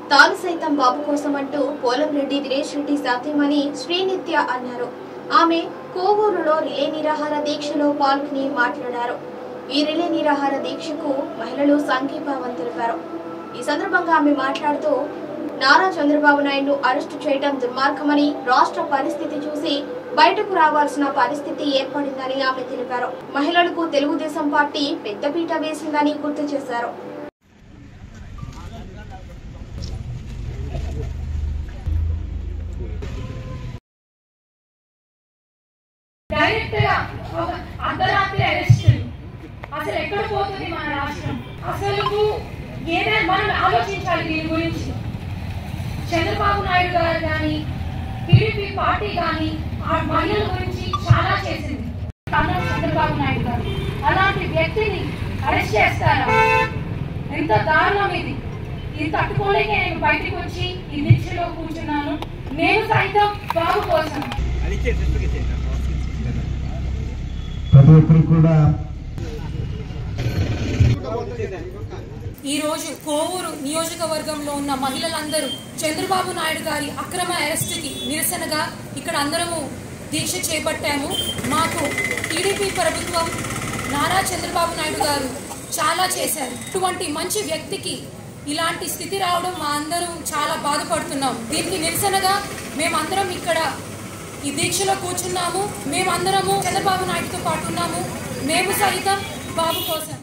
తాను సైతం బాబు కోసం అంటూ పోలంరెడ్డి దినేష్ రెడ్డి సాధ్యమని శ్రీనిత్య అన్నారు ఆమె కోవూరులో రిలే నిరాహార దీక్షలో పాల్గొని మాట్లాడారు ఈ రిలే నిరాహార దీక్షకు మహిళలు సంఘీభావం తెలిపారు ఈ సందర్భంగా ఆమె మాట్లాడుతూ నారా చంద్రబాబు నాయుడు అరెస్టు చేయడం దుర్మార్గమని రాష్ట్ర పరిస్థితి చూసి బయటకు రావాల్సిన పరిస్థితి ఏర్పడిందని ఆమె తెలిపారు మహిళలకు తెలుగుదేశం పార్టీ పెద్దపీట వేసిందని గుర్తు చేశారు డైరెక్ట్ గా ఒక అర్ధరాత్రి అరెస్ట్ అసలు ఎక్కడ పోతుంది మన రాష్ట్రం అసలు ఏదైనా మనం ఆలోచించాలి దీని గురించి చంద్రబాబు నాయుడు గారు కానీ టీడీపీ పార్టీ కానీ ఆ మహిళల గురించి చాలా చేసింది అన్నారు చంద్రబాబు నాయుడు గారు అలాంటి వ్యక్తిని అరెస్ట్ చేస్తారా ఎంత దారుణం ఇది ఇది తట్టుకోలేక నేను బయటకు వచ్చి ఈ దీక్షలో కూర్చున్నాను నేను సైతం బాబు కోసం ప్రతి ఒక్కరు కూడా ఈ రోజు కోవూరు నియోజకవర్గంలో ఉన్న మహిళలందరూ చంద్రబాబు నాయుడు గారి అక్రమ అరెస్టుకి నిరసనగా ఇక్కడ అందరము దీక్ష చేపట్టాము మాకు టీడీపీ ప్రభుత్వం నారా చంద్రబాబు నాయుడు గారు చాలా చేశారు ఇటువంటి మంచి వ్యక్తికి ఇలాంటి స్థితి రావడం మా అందరం చాలా బాధపడుతున్నాం దీనికి నిరసనగా మేమందరం ఇక్కడ ఈ దీక్షలో కూర్చున్నాము మేమందరము చంద్రబాబు నాయుడుతో పాటు ఉన్నాము మేము సైతం బాబు కోసం